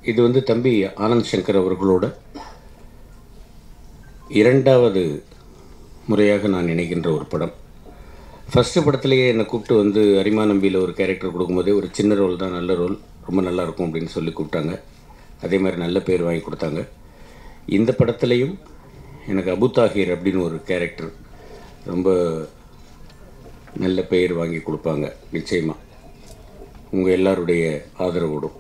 இது வந்து தம்பி ஆனந்த் சங்கர் அவர்களோட இரண்டாவது முறையாக நான் நினைக்கின்ற ஒரு படம் ஃபஸ்ட்டு படத்துலேயே என்னை கூப்பிட்டு வந்து அரிமா நம்பியில் ஒரு கேரக்டர் கொடுக்கும்போதே ஒரு சின்ன ரோல் தான் நல்ல ரோல் ரொம்ப நல்லா இருக்கும் அப்படின்னு சொல்லி கூப்பிட்டாங்க அதே மாதிரி நல்ல பேர் வாங்கி கொடுத்தாங்க இந்த படத்துலேயும் எனக்கு அபு தாஹிர் அப்படின்னு ஒரு கேரக்டர் ரொம்ப நல்ல பெயர் வாங்கி கொடுப்பாங்க நிச்சயமாக உங்கள் எல்லாருடைய ஆதரவோடும்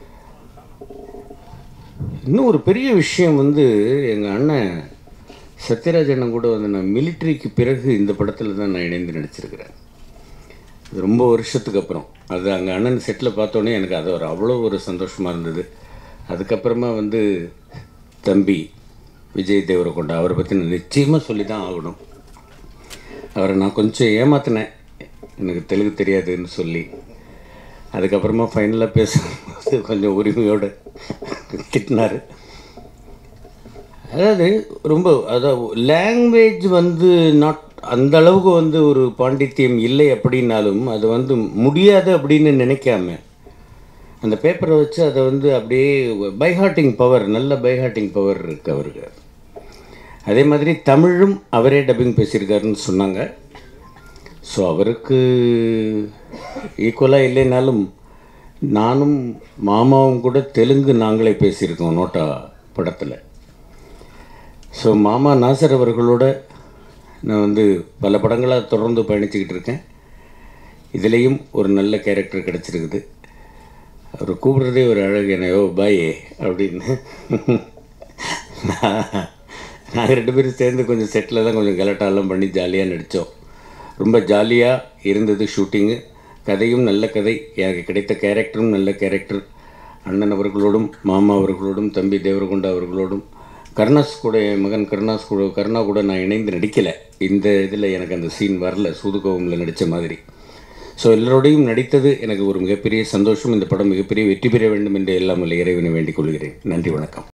இன்னும் ஒரு பெரிய விஷயம் வந்து எங்கள் அண்ணன் சத்யராஜ் அண்ணன் கூட வந்து நான் மிலிட்ரிக்கு பிறகு இந்த படத்தில் தான் நான் இணைந்து நடிச்சிருக்கிறேன் இது ரொம்ப வருஷத்துக்கு அப்புறம் அது அங்கே அண்ணன் செட்டில் பார்த்தோன்னே எனக்கு அது ஒரு அவ்வளோ ஒரு சந்தோஷமாக இருந்தது அதுக்கப்புறமா வந்து தம்பி விஜய் தேவரகொண்டா அவரை பற்றி நான் நிச்சயமாக சொல்லி தான் ஆகணும் அவரை நான் கொஞ்சம் ஏமாத்தினேன் எனக்கு தெலுங்கு தெரியாதுன்னு சொல்லி அதுக்கப்புறமா ஃபைனலாக பேசும்போது கொஞ்சம் உரிமையோடு திட்டினார் அதாவது ரொம்ப அதாவது லாங்குவேஜ் வந்து நாட் அந்த அளவுக்கு வந்து ஒரு பாண்டித்தியம் இல்லை அப்படின்னாலும் அது வந்து முடியாது அப்படின்னு நினைக்காம அந்த பேப்பரை வச்சு அதை வந்து அப்படியே பைஹார்ட்டிங் பவர் நல்ல பைஹார்ட்டிங் பவர் இருக்கு அவருக்கு அதே மாதிரி தமிழும் அவரே டப்பிங் பேசியிருக்காருன்னு சொன்னாங்க ஸோ அவருக்கு ஈக்குவலாக இல்லைனாலும் நானும் மாமாவும் கூட தெலுங்கு நாங்களே பேசியிருக்கோம் நோட்டா படத்தில் ஸோ மாமா நாசர் அவர்களோட நான் வந்து பல படங்களாக தொடர்ந்து பயணிச்சுக்கிட்டு இருக்கேன் இதுலேயும் ஒரு நல்ல கேரக்டர் கிடச்சிருக்குது அவர் கூப்பிடுறதே ஒரு அழகு என்ன ஓ பாயே அப்படின்னு நாங்கள் ரெண்டு பேரும் சேர்ந்து கொஞ்சம் செட்டில் தான் கொஞ்சம் கலட்டாலாம் பண்ணி ஜாலியாக நடித்தோம் ரொம்ப ஜாலியாக இருந்தது ஷூட்டிங்கு கதையும் நல்ல கதை எனக்கு கிடைத்த கேரக்டரும் நல்ல கேரக்டர் அண்ணன் அவர்களோடும் மாமா அவர்களோடும் தம்பி தேவரகுண்டா அவர்களோடும் கருணாஸ் கூட என் மகன் கருணாஸ் கூட கருணா கூட நான் இணைந்து நடிக்கலை இந்த இதில் எனக்கு அந்த சீன் வரல சூதுகோவமில் நடித்த மாதிரி ஸோ எல்லோரோடையும் நடித்தது எனக்கு ஒரு மிகப்பெரிய சந்தோஷம் இந்த படம் மிகப்பெரிய வெற்றி பெற வேண்டும் என்று எல்லாம் வல்ல இறைவனை வேண்டிக் கொள்கிறேன் நன்றி வணக்கம்